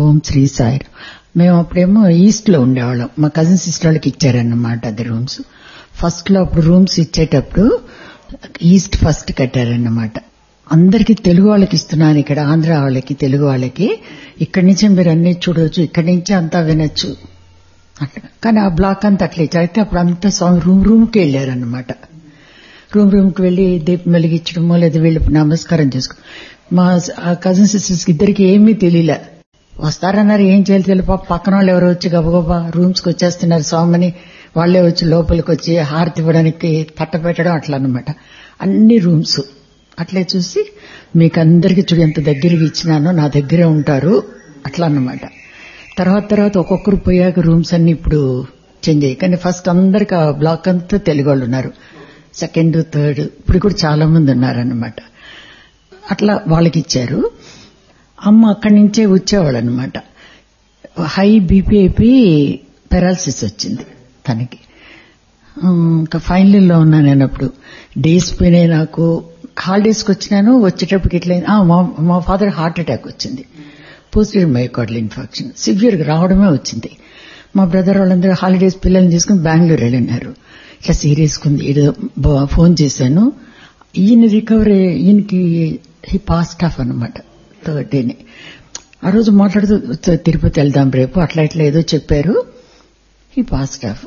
ఓం శ్రీ సాయి మేము అప్పుడేమో ఈస్ట్ లో ఉండేవాళ్ళం మా కజిన్ సిస్టర్ వాళ్ళకి ఇచ్చారన్నమాట అది రూమ్స్ ఫస్ట్ లో అప్పుడు రూమ్స్ ఇచ్చేటప్పుడు ఈస్ట్ ఫస్ట్ కట్టారన్నమాట అందరికి తెలుగు వాళ్ళకి ఇస్తున్నాను ఇక్కడ ఆంధ్ర వాళ్ళకి తెలుగు వాళ్ళకి ఇక్కడి నుంచి మీరు అన్ని చూడవచ్చు ఇక్కడి నుంచి అంతా వినొచ్చు అట్లా కానీ ఆ బ్లాక్ అంతా అట్లే అయితే అప్పుడు అంతా స్వామి రూమ్ రూమ్కి వెళ్ళారన్నమాట రూమ్ రూమ్కి వెళ్ళి దీపం వెలిగించడమో లేదా వీళ్ళు నమస్కారం చేసుకో మా కజిన్ సిస్టర్స్ ఇద్దరికి ఏమీ తెలియలే వస్తారన్నారు ఏం చేయాలి తెలియదు పాప పక్కన వాళ్ళు ఎవరో వచ్చి గబగబా రూమ్స్కి వచ్చేస్తున్నారు స్వామిని వాళ్లే వచ్చి లోపలికి వచ్చి హారతి ఇవ్వడానికి తట్ట పెట్టడం అట్లా అనమాట అన్ని రూమ్స్ అట్లే చూసి మీకు అందరికి చూడు ఎంత దగ్గరికి ఇచ్చినానో నా దగ్గరే ఉంటారు అట్లా అన్నమాట తర్వాత తర్వాత ఒక్కొక్కరు పోయాక రూమ్స్ అన్ని ఇప్పుడు చేంజ్ అయ్యాయి కానీ ఫస్ట్ అందరికి ఆ బ్లాక్ అంతా తెలుగు వాళ్ళు ఉన్నారు సెకండ్ థర్డ్ ఇప్పుడు కూడా చాలా మంది ఉన్నారన్నమాట అట్లా వాళ్ళకి ఇచ్చారు అమ్మ అక్కడి నుంచే వచ్చేవాళ్ళు అనమాట హై బీపీ అయిపోయి పెరాలసిస్ వచ్చింది తనకి ఇంకా ఫైనల్ లో ఉన్నా నేను అప్పుడు డేస్ పోయినాయి నాకు హాలిడేస్కి వచ్చినాను వచ్చేటప్పటికి ఇట్లా మా ఫాదర్ హార్ట్ అటాక్ వచ్చింది పోస్టర్ మైకార్డల్ ఇన్ఫెక్షన్ సివియర్ గా రావడమే వచ్చింది మా బ్రదర్ వాళ్ళందరూ హాలిడేస్ పిల్లల్ని తీసుకుని బెంగళూరు వెళ్ళినారు ఇట్లా సీరియస్ ఉంది ఏదో ఫోన్ చేశాను ఈయన రికవరీ ఈయనకి హీ పాస్ట్ ఆఫ్ అనమాట థర్డ్ డేని ఆ రోజు మాట్లాడుతూ తిరుపతి వెళ్దాం రేపు అట్లా ఇట్లా ఏదో చెప్పారు హీ పాస్ట్ ఆఫ్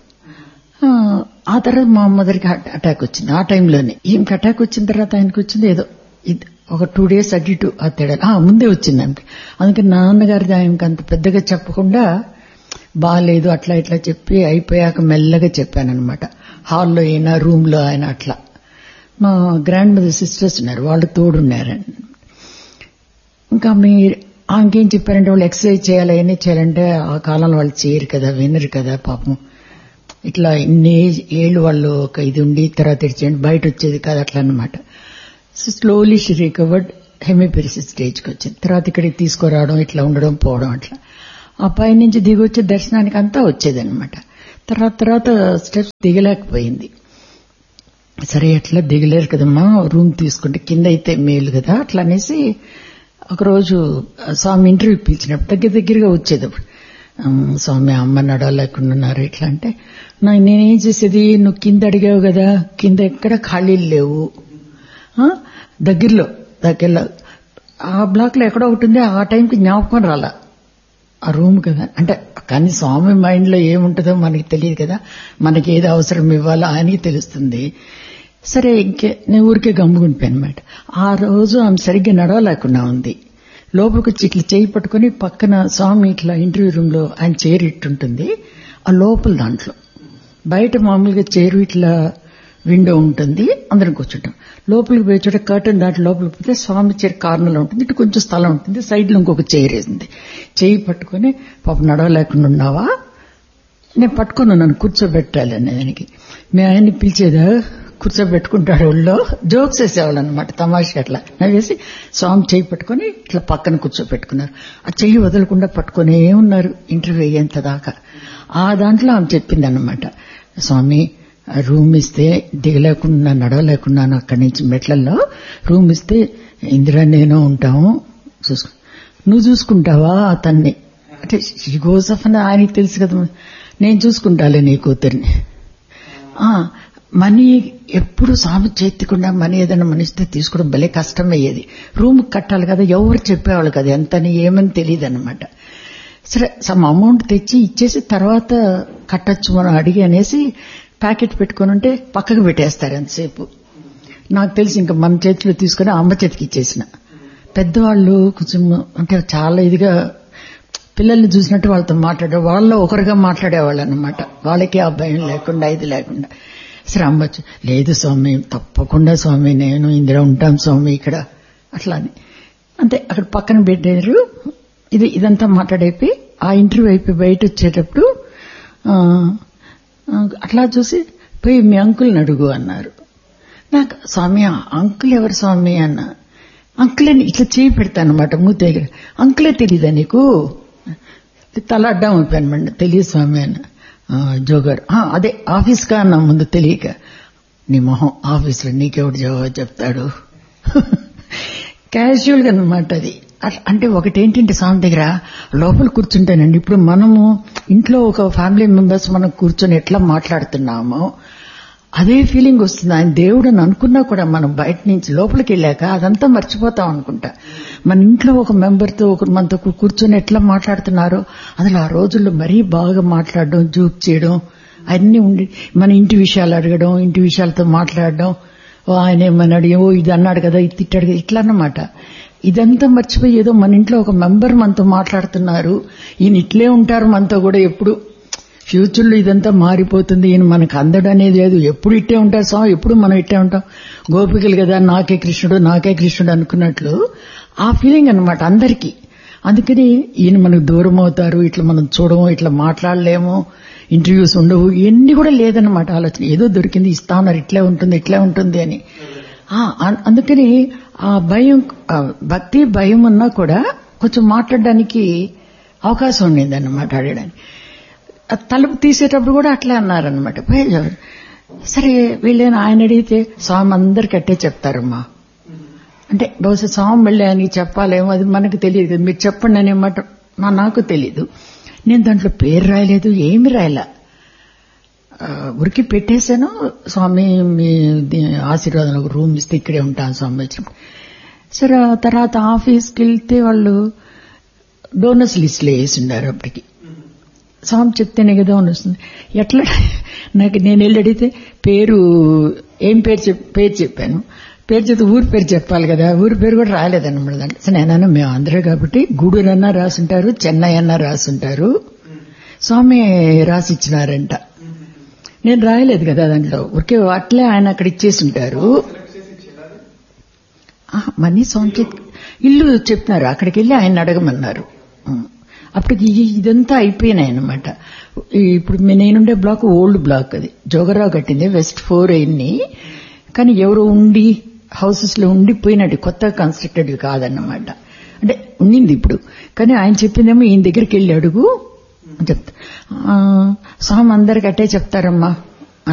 ఆ తర్వాత మా మదర్కి అటాక్ వచ్చింది ఆ టైంలోనే ఈయనకి అటాక్ వచ్చిన తర్వాత ఆయనకు వచ్చింది ఏదో ఒక టూ డేస్ అటు ఇటు ఆ తేడా ముందే వచ్చింది ఆయనకి అందుకని నాన్నగారిది ఆయనకి అంత పెద్దగా చెప్పకుండా బాగాలేదు అట్లా ఇట్లా చెప్పి అయిపోయాక మెల్లగా చెప్పానమాట హాల్లో అయినా రూమ్ లో అయినా అట్లా మా గ్రాండ్ మదర్ సిస్టర్స్ ఉన్నారు వాళ్ళు తోడున్నారని ఇంకా మీ ఆమెకేం చెప్పారంటే వాళ్ళు ఎక్సర్సైజ్ చేయాలి అవన్నీ చేయాలంటే ఆ కాలంలో వాళ్ళు చేయరు కదా వినరు కదా పాపం ఇట్లా ఇన్ని ఏళ్ళు వాళ్ళు ఒక ఇది ఉండి తర్వాత తెరిచేయండి బయట వచ్చేది కాదు అట్లా అనమాట so slowly she recovered hemiparesis స్టేజ్కి వచ్చింది తర్వాత ఇక్కడికి తీసుకురావడం ఇట్లా ఉండడం పోవడం అట్లా ఆ పై నుంచి దిగి వచ్చే దర్శనానికి అంతా వచ్చేదనమాట తర్వాత తర్వాత స్టెప్స్ దిగలేకపోయింది సరే ఎట్లా దిగలేరు కదమ్మా రూమ్ తీసుకుంటే కింద అయితే మేలు కదా అట్లా అనేసి ఒకరోజు స్వామి ఇంటర్వ్యూ పిలిచినప్పుడు దగ్గర దగ్గరగా వచ్చేది అప్పుడు స్వామి అమ్మ నడవలేకుండా ఇట్లా అంటే నేనేం చేసేది నువ్వు కింద అడిగావు కదా కింద ఎక్కడ ఖాళీలు లేవు దగ్గరలో దగ్గరలో ఆ బ్లాక్ లో ఎక్కడో ఒకటి ఉంది ఆ టైంకి జ్ఞాపకం రాలా ఆ రూమ్ కదా అంటే కానీ స్వామి మైండ్ లో ఏముంటుందో మనకి తెలియదు కదా మనకి ఏది అవసరం ఇవ్వాలో ఆయనకి తెలుస్తుంది సరే ఇంకే నేను ఊరికే గమ్ముకుండిపోయాను అనమాట ఆ రోజు ఆమె సరిగ్గా నడవలేకుండా ఉంది లోపలికి వచ్చి ఇట్లా చేయి పట్టుకుని పక్కన స్వామి ఇట్లా ఇంటర్వ్యూ రూమ్ లో ఆయన చైర్ ఇట్టుంటుంది ఆ లోపల దాంట్లో బయట మామూలుగా చైరు ఇట్లా విండో ఉంటుంది అందరం కూర్చుంటాం లోపలికి పోయే చోట కర్టన్ దాంట్లో లోపలికి పోతే స్వామి చైర్ కార్నర్లో ఉంటుంది ఇటు కొంచెం స్థలం ఉంటుంది సైడ్ లో ఇంకొక చైర్ వేసింది చేయి పట్టుకుని పాప నడవలేకుండా ఉన్నావా నేను పట్టుకుని నన్ను కూర్చోబెట్టాలి అనే దానికి మీ ఆయన్ని పిలిచేదా కూర్చోబెట్టుకుంటాడు ఒళ్ళో జోక్స్ వేసేవాళ్ళు అనమాట తమాషా అట్లా నవ్వేసి స్వామి చేయి పట్టుకుని ఇట్లా పక్కన కూర్చోబెట్టుకున్నారు ఆ చెయ్యి వదలకుండా పట్టుకునే ఉన్నారు ఇంటర్వ్యూ అయ్యేంత దాకా ఆ దాంట్లో ఆమె చెప్పింది అనమాట స్వామి రూమ్ ఇస్తే దిగలేకుండా నడవలేకున్నాను అక్కడి నుంచి మెట్లల్లో రూమ్ ఇస్తే ఇందిరా నేను ఉంటాము చూసుకో నువ్వు చూసుకుంటావా అతన్ని అంటే గోసఫ్ అని ఆయనకి తెలుసు కదా నేను చూసుకుంటాలే నీ కూతుర్ని మనీ ఎప్పుడు సామి చేతికుండా మనీ ఏదైనా మనిషితో తీసుకోవడం భలే కష్టమయ్యేది రూమ్ కట్టాలి కదా ఎవరు చెప్పేవాళ్ళు కదా ఎంతని ఏమని తెలియదు అనమాట సరే సమ్ అమౌంట్ తెచ్చి ఇచ్చేసి తర్వాత కట్టచ్చు మనం అడిగి అనేసి ప్యాకెట్ పెట్టుకుని ఉంటే పక్కకు పెట్టేస్తారు ఎంతసేపు నాకు తెలిసి ఇంకా మన చేతిలో తీసుకుని అమ్మ చేతికి ఇచ్చేసిన పెద్దవాళ్ళు కొంచెం అంటే చాలా ఇదిగా పిల్లల్ని చూసినట్టు వాళ్ళతో మాట్లాడే వాళ్ళు ఒకరిగా మాట్లాడేవాళ్ళు అనమాట వాళ్ళకి ఆ భయం లేకుండా ఇది లేకుండా సరే అమ్మచ్చు లేదు స్వామి తప్పకుండా స్వామి నేను ఇందిరా ఉంటాం స్వామి ఇక్కడ అట్లా అని అంతే అక్కడ పక్కన పెట్టారు ఇది ఇదంతా మాట్లాడైపోయి ఆ ఇంటర్వ్యూ అయిపోయి బయట వచ్చేటప్పుడు అట్లా చూసి పోయి మీ అంకుల్ని అడుగు అన్నారు నాకు స్వామి అంకుల్ ఎవరు స్వామి అన్న అంకులే ఇట్లా చేయి పెడతాను అనమాట మూతి దగ్గర అంకులే తెలీదా నీకు తల అడ్డం అయిపోయాను తెలియదు స్వామి అన్న జోగాడు అదే ఆఫీస్ కా అన్న ముందు తెలియక నీ మొహం ఆఫీసులో నీకెవడు జవాబు చెప్తాడు క్యాజువల్ గా అనమాట అది అట్ల- అంటే ఒకటేంటంటే స్వామి దగ్గర లోపల కూర్చుంటానండి ఇప్పుడు మనము ఇంట్లో ఒక ఫ్యామిలీ మెంబర్స్ మనం కూర్చొని ఎట్లా మాట్లాడుతున్నామో అదే ఫీలింగ్ వస్తుంది ఆయన దేవుడు అని అనుకున్నా కూడా మనం బయట నుంచి లోపలికి వెళ్ళాక అదంతా మర్చిపోతాం అనుకుంటా మన ఇంట్లో ఒక మెంబర్తో ఒక మనతో కూ- కూర్చొని ఎట్లా మాట్లాడుతున్నారో అసలు ఆ రోజుల్లో మరీ బాగా మాట్లాడడం జూక్ చేయడం అన్నీ ఉండి మన ఇంటి విషయాలు అడగడం ఇంటి విషయాలతో మాట్లాడడం ఓ ఆయన ఏమన్నాడు ఓ ఇది అన్నాడు కదా ఇది తిట్టాడు కదా ఇట్లా అన్నమాట ఇదంతా మర్చిపోయి ఏదో మన ఇంట్లో ఒక మెంబర్ మనతో మాట్లాడుతున్నారు ఈయన ఇట్లే ఉంటారు మనతో కూడా ఎప్పుడు ఫ్యూచర్లో ఇదంతా మారిపోతుంది ఈయన మనకు అందడం అనేది లేదు ఎప్పుడు ఇట్టే ఉంటారు స్వామి ఎప్పుడు మనం ఇట్టే ఉంటాం గోపికలు కదా నాకే కృష్ణుడు నాకే కృష్ణుడు అనుకున్నట్లు ఆ ఫీలింగ్ అన్నమాట అందరికీ అందుకని ఈయన మనకు దూరం అవుతారు ఇట్లా మనం చూడము ఇట్లా మాట్లాడలేము ఇంటర్వ్యూస్ ఉండవు ఇవన్నీ కూడా లేదన్నమాట ఆలోచన ఏదో దొరికింది ఇస్తా ఉన్నారు ఇట్లే ఉంటుంది ఇట్లే ఉంటుంది అని ఆ, అం- అందుకని ఆ భయం ఆ భక్తి భయం ఉన్నా కూడా కొంచెం మాట్లాడడానికి అవకాశం ఉండింది అన్నమాట అడగడానికి ఆ తలుపు తీసేటప్పుడు కూడా అట్లా అన్నారనమాట సరే వీళ్ళని ఆయన అడిగితే స్వామి అందరికి అట్టే చెప్తారమ్మా అంటే బహుశా స్వామి మళ్ళీ ఆయనకి చెప్పాలేమో అది మనకు తెలియదు కదా మీరు చెప్పండి అనే మాట నా నాకు తెలీదు నేను దాంట్లో పేరు రాయలేదు ఏమి రాయలా ఆ, ఉరికి పెట్టేశాను స్వామి మీ ది- ఆశీర్వాదం ఒక రూమ్ ఇస్తే ఇక్కడే ఉంటాను స్వామి వచ్చినప్పుడు సరే ఆ తర్వాత ఆఫీస్కి వెళ్తే వాళ్ళు డోనర్స్ లిస్ట్లో వేసి ఉన్నారు అప్పటికి స్వామి చెప్తేనే కదా అని వస్తుంది ఎట్లా నాకు నేను వెళ్ళి అడిగితే పేరు ఏం పేరు చెప్ పేరు చెప్పాను పేరు చెప్తే ఊరి పేరు చెప్పాలి కదా ఊరి పేరు కూడా రాలేదన్నమాట దాంట్లో సరే నేను మేము ఆంధ్ర కాబట్టి గూడూరు అన్నా రాసుంటారు చెన్నై అన్నా రాసుంటారు స్వామి రాసి ఇచ్చినారంట నేను రాయలేదు కదా దాంట్లో ఊరికే అట్లే ఆయన అక్కడ ఇచ్చేసి ఉంటారు ఆ, మనీ స్వామి చేతి- ఇల్లు చెప్పినారు అక్కడికి వెళ్ళి ఆయన అడగమన్నారు ఉం. అప్పటికి ఈ- ఇదంతా అయిపోయినాయి అనమాట ఇప్పుడు మీ- నేనుండే బ్లాక్ ఓల్డ్ బ్లాక్ అది జోగరావు కట్టింది వెస్ట్ ఫోర్ అయింది కానీ ఎవరు ఉండి హౌసెస్ లో ఉండిపోయినట్టు కొత్తగా కన్స్ట్రక్టెడ్ కాదన్నమాట అంటే ఉండింది ఇప్పుడు కానీ ఆయన చెప్పిందేమో ఈయన దగ్గరికి వెళ్ళి అడుగు అని చెప్తా ఆ, స్వామి అందరికి అట్టే చెప్తారమ్మా